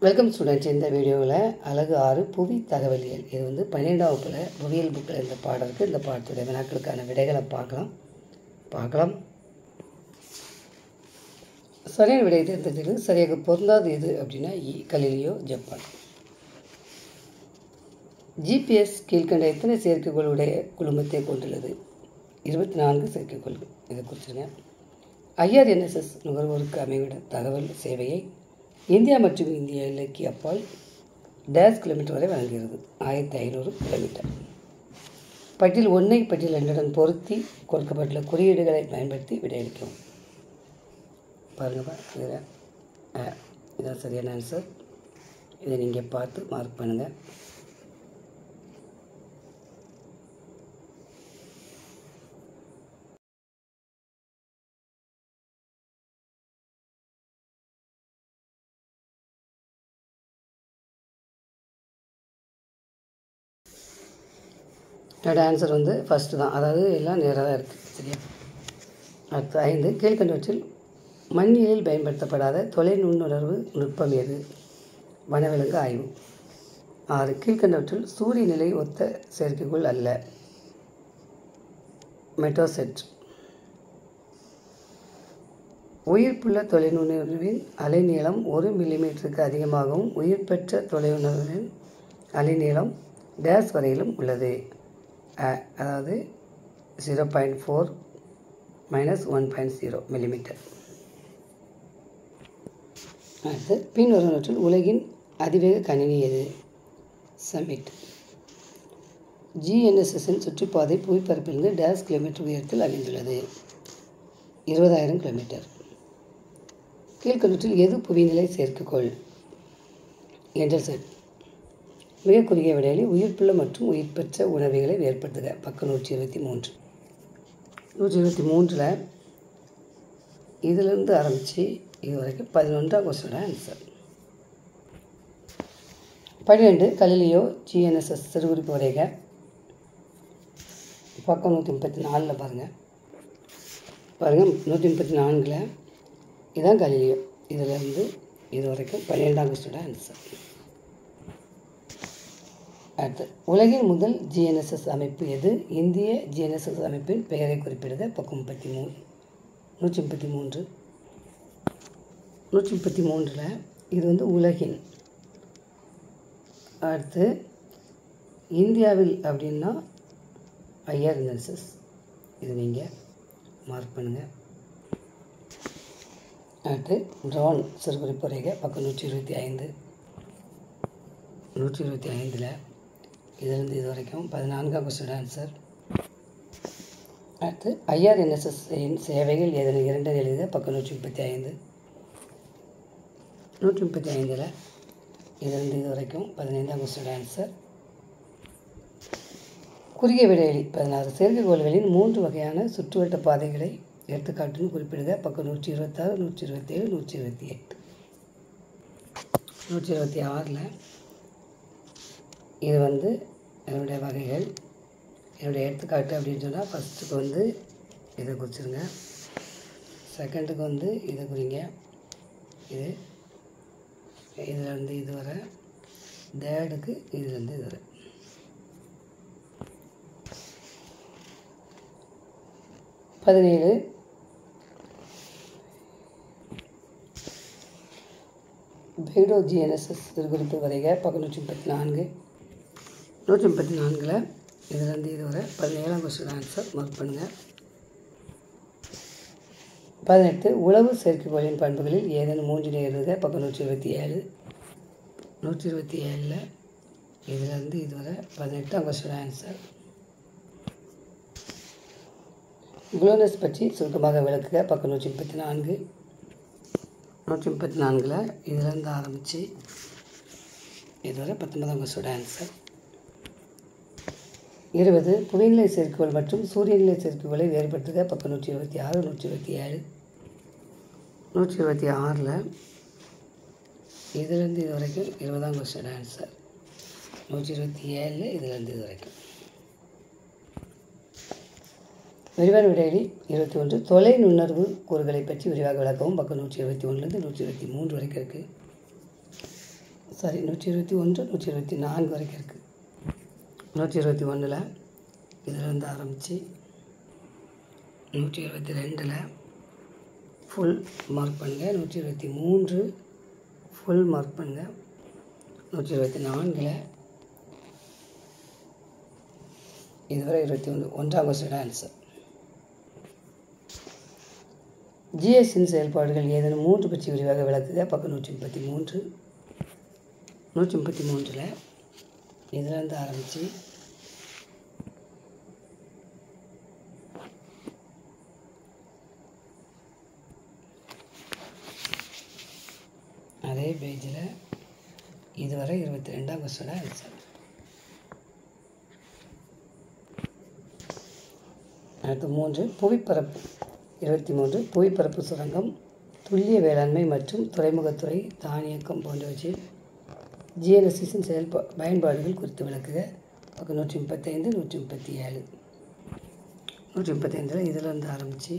welcome students இந்த வீடியோவில் அழகு ஆறு புவி தகவலியல் இது வந்து பன்னிரெண்டாம் வகுப்பில் புவியியல் புக்கில் இந்த பாடம் இருக்குது இந்த பாடத்துடைய வினாக்களுக்கான விடைகளை பார்க்கலாம் பார்க்கலாம் சரியான விடையை தேர்ந்தெடுக்கிறது சரியாக பொருந்தாது எது அப்படின்னா இ கலிலியோ ஜப்பான் ஜிபிஎஸ் கீழ்கண்ட எத்தனை செயற்கைக்கோளுடைய குழுமத்தை கொண்டுள்ளது இருபத்தி நான்கு செயற்கைக்கோள்கள் இதை குறிச்சிருங்க ஐஆர்என்எஸ்எஸ் நுகர்வோருக்கு அமைவிட தகவல் சேவையை இந்தியா மற்றும் இந்திய எல்லைக்கு அப்பால் டேஷ் கிலோமீட்டர் வரை வழங்குகிறது ஆயிரத்தி ஐநூறு கிலோமீட்டர் பட்டியல் ஒன்றை பட்டியல் ரெண்டுடன் பொருத்தி கொடுக்கப்பட்டுள்ள குறியீடுகளை பயன்படுத்தி விடையளிக்கவும் பாருங்கப்பா இதில் ஆ இதான் சரியான ஆன்சர் இதை நீங்கள் பார்த்து மார்க் பண்ணுங்கள் என்னோட ஆன்சர் வந்து ஃபஸ்ட்டு தான் அதாவது எல்லாம் நேராக தான் இருக்குது சரியா அடுத்து ஐந்து கீழ்கண்டவற்றில் மண்ணியலில் பயன்படுத்தப்படாத தொலைநுண்ணுணர்வு நுட்பம் எது வனவிலங்கு ஆய்வு ஆறு கீழ்கண்டவற்றில் சூரிய நிலை ஒத்த செயற்கைக்குள் அல்ல மெட்டோசெட் உயிர்ப்புள்ள தொலைநுணர்வின் அலைநீளம் ஒரு மில்லிமீட்டருக்கு அதிகமாகவும் உயிர் பெற்ற தொலைநுணர்வின் அலைநீளம் டேஸ் வரையிலும் உள்ளது அதாவது zero point four minus one point zero millimetre அடுத்து பின்வருவனற்றில் உலகின் அதிவேக கணினி எது சமிட் ஜிஎன்எஸ்எஸ்ஸின் சுற்றுப்பாதை புவிப்பரப்பிலிருந்து டேஸ் கிலோமீட்டர் உயரத்தில் அமைந்துள்ளது இருபதாயிரம் கிலோமீட்டர் கீழ்கண்டற்றில் எது புவிநிலை செயற்கைக்கோள் என்டர்செட் மிக குறுகிய விடையில் உயிர்ப்புள்ள மற்றும் உயிர் பெற்ற உணவுகளை ஏற்படுத்துக பக்கம் நூற்றி இருபத்தி மூன்று நூற்றி இருபத்தி மூன்றில் இதிலிருந்து ஆரம்பித்து இது வரைக்கும் பதினொன்றாம் கொஸ்டினோட ஆன்சர் பன்னிரெண்டு கலிலியோ ஜிஎன்எஸ்எஸ் சிறுகுறிப்பு வரைக பக்கம் நூற்றி முப்பத்தி நாலில் பாருங்கள் பாருங்கள் நூற்றி முப்பத்தி நான்கில் இதுதான் கலிலியோ இதிலேருந்து இது வரைக்கும் பன்னிரெண்டாம் கொஸ்டினோட ஆன்சர் அடுத்து உலகின் முதல் ஜிஎன்எஸ்எஸ் அமைப்பு எது இந்திய ஜிஎன்எஸ்எஸ் அமைப்பின் பெயரை குறிப்பிடுக பக்கம் முப்பத்தி மூணு நூற்றி முப்பத்தி மூன்று நூற்றி முப்பத்தி மூன்றில் இது வந்து உலகின் அடுத்து இந்தியாவில் அப்படின்னா ஐஆர்என்எஸ்எஸ் இது நீங்கள் மார்க் பண்ணுங்கள் அடுத்து ட்ரோன் சிறுகுறிப்புரைக பக்கம் நூற்றி இருபத்தி ஐந்து நூற்றி இருபத்தி ஐந்தில் இதிலிருந்து இது வரைக்கும் பதினான்காம் கொஸ்டின் ஆன்சர் அடுத்து ஐஆர்என்எஸ்எஸ் சேவைகள் எதனை இரண்டு எழுத பக்கம் நூற்றி முப்பத்தி ஐந்து நூற்றி முப்பத்தி ஐந்தில் இதிலிருந்து இது வரைக்கும் பதினைந்தாம் கொஸ்டின் ஆன்சர் குறுகிய விடைவெளி பதினாறு செயற்கைக்கோள்களின் மூன்று வகையான சுற்றுவட்ட பாதைகளை எடுத்துக்காட்டுன்னு குறிப்பிடுக பக்கம் நூற்றி இருபத்தாறு நூற்றி இருபத்தேழு நூற்றி இருபத்தி எட்டு நூற்றி இருபத்தி ஆறில் இது வந்து என்னுடைய வகைகள் என்னுடைய எடுத்துக்காட்டு அப்படின்னு சொன்னால் ஃபஸ்ட்டுக்கு வந்து இதை குறிச்சிருங்க செகண்டுக்கு வந்து இதை குறிங்க இது இதில் வந்து இது வர தேர்டுக்கு இதுலேருந்து இது வர பதினேழு பைடோ ஜிஎன்எஸ்எஸ் குறிப்பு வரைக பக்கம் நூற்றி முப்பத்தி நான்கு நூற்றி முப்பத்தி நான்கில் இதுலேருந்து இது வரை பதினேழாம் கொஸ்டின் ஆன்சர் மார்க் பண்ணுங்கள் பதினெட்டு உளவு செயற்கைக்கோளின் பண்புகளில் ஏதேனும் மூன்று எழுதுக பக்கம் நூற்றி இருபத்தி ஏழு நூற்றி இருபத்தி ஏழில் இதுலேருந்து இதுவரை பதினெட்டாம் கொஸ்டின் ஆன்சர் குளோனஸ் பற்றி சுருக்கமாக விளக்குக பக்கம் நூற்றி முப்பத்தி நான்கு நூற்றி முப்பத்தி நான்கில் இதுலேருந்து ஆரம்பித்து இதுவரை பத்தொன்பதாம் கொஸ்டின் ஆன்சர் இருபது புவிநிலை செயற்கைக்கோள் மற்றும் சூரியநிலை செயற்கைக்கோளை வேறுபடுத்துக பக்கம் நூற்றி இருபத்தி ஆறு நூற்றி இருபத்தி ஏழு நூற்றி இருபத்தி ஆறில் இதுலேருந்து இது வரைக்கும் இருபதாம் கொஸ்டின் ஆன்சர் நூற்றி இருபத்தி ஏழில் இதுலேருந்து இது வரைக்கும் விரிவான விடையிலி இருபத்தி ஒன்று தொலை நுண்ணறிவு கூறுகளை பற்றி விரிவாக விளக்கவும் பக்கம் நூற்றி இருபத்தி ஒன்றுலேருந்து நூற்றி இருபத்தி மூன்று வரைக்கும் இருக்குது சாரி நூற்றி இருபத்தி ஒன்று நூற்றி இருபத்தி நான்கு வரைக்கும் இருக்குது நூற்றி இருபத்தி ஒன்றில் இதிலேருந்து ஆரம்பித்து நூற்றி இருபத்தி ரெண்டில் ஃபுல் மார்க் பண்ணுங்கள் நூற்றி இருபத்தி மூன்று ஃபுல் மார்க் பண்ணுங்கள் நூற்றி இருபத்தி நான்கில் இதுவரை இருபத்தி ஒன்று ஒன்றாம் கொஸ்டின் ஆன்சர் ஜிஎஸ்டின் செயல்பாடுகள் ஏதேனும் மூன்று பற்றி விரிவாக விளக்குக பக்கம் நூற்றி முப்பத்தி மூன்று நூற்றி முப்பத்தி மூன்றில் இதிலேருந்து ஆரம்பித்து அதே பேஜில் இதுவரை இருபத்தி ரெண்டாம் கொஸ்டின் ஆன்சர் அடுத்து மூன்று புவிப்பரப்பு இருபத்தி மூன்று புவிப்பரப்பு சுரங்கம் துல்லிய வேளாண்மை மற்றும் துறைமுகத்துறை தானியக்கம் போன்றவற்றில் ஜிஎன்எஸ்சிஸின் செயல்பா பயன்பாடுகள் குறித்து விளக்குக பக்கம் நூற்றி முப்பத்தைந்து நூற்றி முப்பத்தி ஏழு நூற்றி முப்பத்தைந்தில் இதிலேருந்து ஆரம்பித்து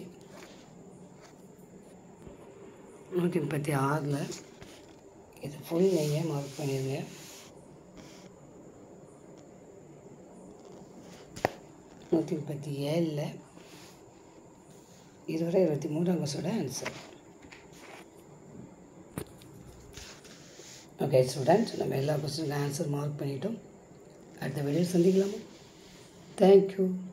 நூற்றி முப்பத்தி ஆறில் இது ஃபுல் நெய்யை மார்க் பண்ணிடுங்க நூற்றி முப்பத்தி ஏழில் இதுவரை இருபத்தி மூன்றாம் கொஸ்டோட ஆன்சர் ஓகே ஸ்டூடெண்ட் நம்ம எல்லா கொஸ்டினுக்கும் ஆன்சர் மார்க் பண்ணிட்டோம் அடுத்த வீடியோ சந்திக்கலாமா தேங்க்யூ